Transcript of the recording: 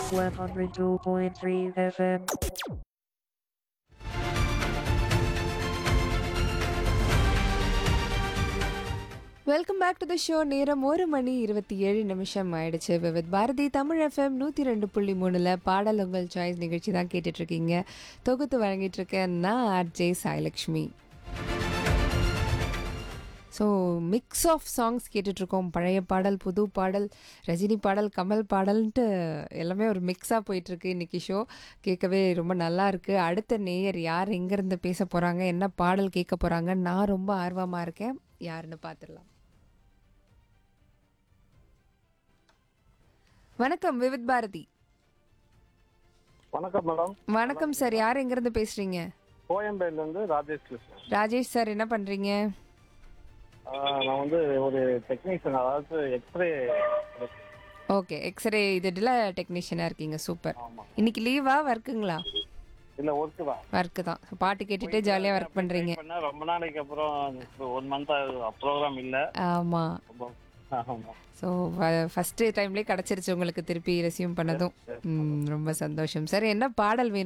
102.3 FM. Welcome back to the show நேரம் ஒரு மணி இருபத்தி ஏழு நிமிஷம் ஆயிடுச்சு வித் பாரதி தமிழ் எஃப்எம் நூற்றி ரெண்டு புள்ளி மூணில் பாடல் உங்கள் சாய்ஸ் நிகழ்ச்சி தான் கேட்டுட்ருக்கீங்க தொகுத்து வழங்கிட்டு இருக்கேன் நான் RJ Sailakshmi so mix of songs கேட்டுட்ருக்கோம் பழைய பாடல் புது பாடல் ரஜினி பாடல் கமல் பாடல்ன்ட்டு எல்லாமே ஒரு மிக்ஸாக போயிட்டுருக்கு இன்றைக்கி ஷோ கேட்கவே ரொம்ப நல்லா இருக்கு அடுத்த நேயர் யார் எங்கேருந்து பேச போகிறாங்க என்ன பாடல் கேட்க போகிறாங்க நான் ரொம்ப ஆர்வமாக இருக்கேன் யாருன்னு பார்த்துடலாம் வணக்கம் விவித் பாரதி வணக்கம் மேடம் வணக்கம் சார் யார் எங்கேருந்து பேசுகிறீங்க கோயம்பேடுல இருந்து ராஜேஷ் பேசுறேன் ராஜேஷ் சார் என்ன பண்ணுறீங்க ஆஹ் நான் வந்து ஒரு டெக்னீஷியன் அதாவது எக்ஸ்ரே ஓகே எக்ஸ்ரே இதுல டெக்னீஷியனாக இருக்கீங்க சூப்பர் ஆமா இன்னைக்கு லீவா ஒர்க்குங்களா இல்ல ஒர்க்கு தான் ஒர்க்கு தான் பாட்டு கேட்டுட்டு ஜாலியாக ஒர்க் பண்ணுறீங்க பண்ண ரொம்ப நாளைக்கு அப்புறம் ஒன் மந்த் ப்ரோக்ராம் இல்ல ஆமாம் ரொம்ப- ஆமா ஸோ ஃபஸ்ட்டு டைம்லேயே கிடச்சிருச்சு உங்களுக்கு திருப்பி ரெசியூம் பண்ணதும் ம், ரொம்ப சந்தோஷம் சார் என்ன பாடல் வேணும்